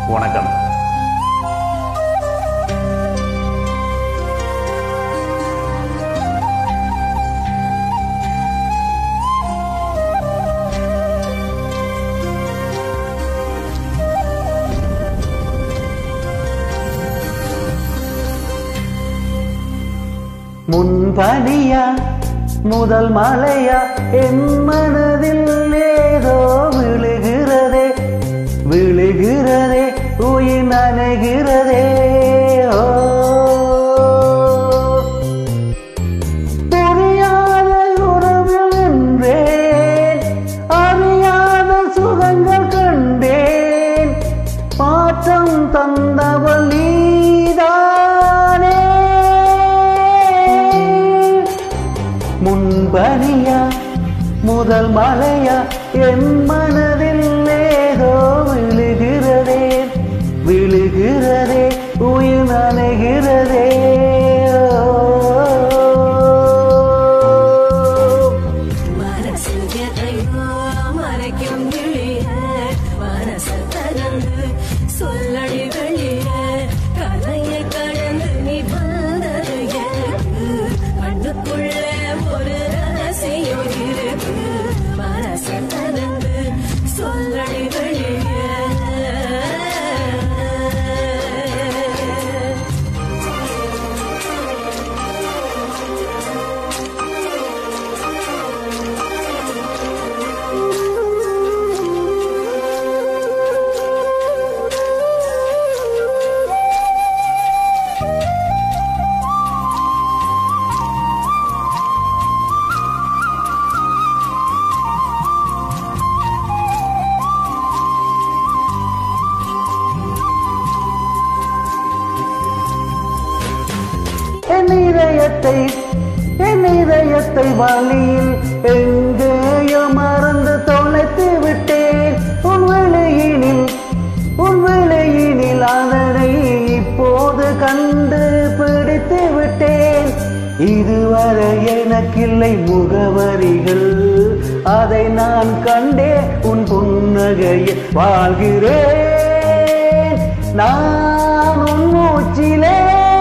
வணக்கம் முன்பனியா முதல் மலையா என் மனதில் ஏதோ விழுகிறதே விழுகிறதே உயிர் நனைகிறதே ஓ தெரியாத உறவில் நின்றேன் அறியாத சுகங்கள் கண்டேன் மாற்றம் தந்தவள் நீதானே முன்பனியா முதல் மலையா என் மனதில் ஏதோ விழுகிறதே விழுகிறதே உயிர் நனைகிறதே மனசு எதையோ மறைக்கும் கிளிய மனசு தகந்து சொல்லடி வெளிய கதையை கடந்து நீ வந்தது எனக்கு கண்ணுக்குள்ள ஒரு ரகசியம் இருக்கு மனசு தகந்து சொல்லடி வெளிய என் இதயத்தை என் இதயத்தை வழியில் எங்கேயோ மறந்து தொலைத்து விட்டேன் உன் வெளியினில் உன் வெளியினில் அதனை இப்போது கண்டு பிடித்து விட்டேன் இதுவரை எனக்கில்லை முகவரிகள் அதை நான் கண்டே உன் புன்னகையில் வாழ்கிறேன் நான் உன் மூச்சிலே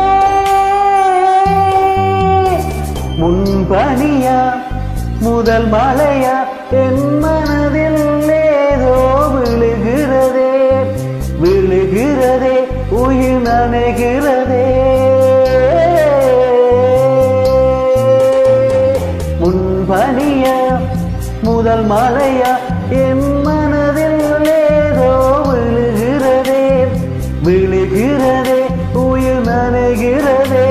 முன்பனியா முதல் மலையா என் மனதில் ஏதோ விழுகிறதே விழுகிறதே உயிர் நனைகிறதே முன்பனியா முதல் மலையா என் மனதில் ஏதோ விழுகிறதே விழுகிறதே உயிர் நனைகிறதே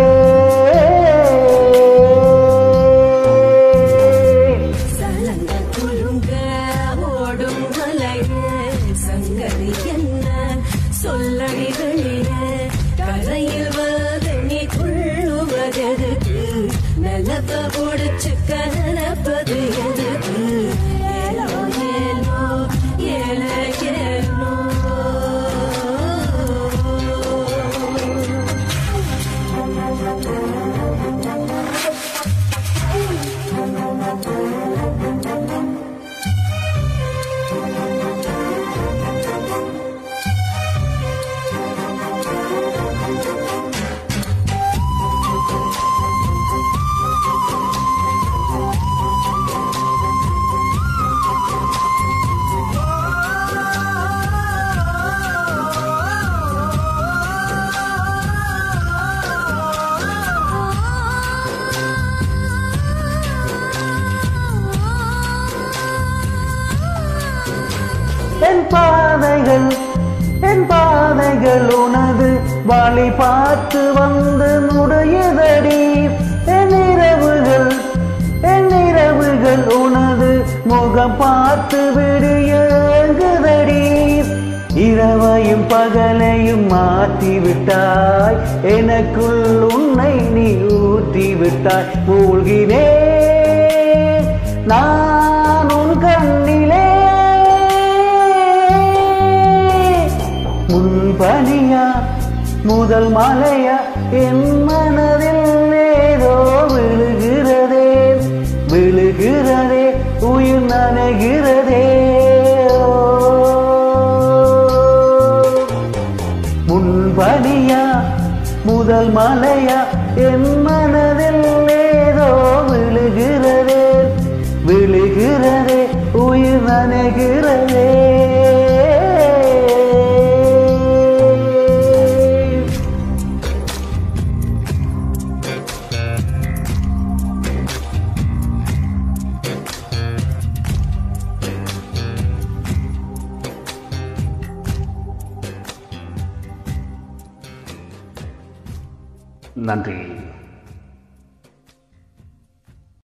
சலங்க குலுங்க ஓடும் மலையே சங்கதி என்ன சொல்லடி வெளியே கரையில் வந்து நீ துள்ளுவதெதுக்கு நிலப்ப ஒடிச்சு கலப்பது எதுக்கு ஏலோ ஏலோ ஏல ஏலோ என் பாதைகள் என் பாதைகள் உனது வழி பார்த்து வந்து முடியுதடி என் இரவுகள் என் இரவுகள் உனது முகம் பார்த்து விடியங்குதடி இரவையும் பகலையும் மாற்றி விட்டாய் எனக்குள் உன்னை நீ ஊற்றி விட்டாய் மூழ்கினேன் நான் உன் கண்ணிலே முன்பனியா முதல் மலையா என் மனதில் ஏதோ விழுகிறதே விழுகிறதே உயிர் நனைகிறதே ஓ. முதல் மலையா என் மனதில் ஏதோ விழுகிறதே விழுகிறதே உயிர் நனைகிறதே நன்றி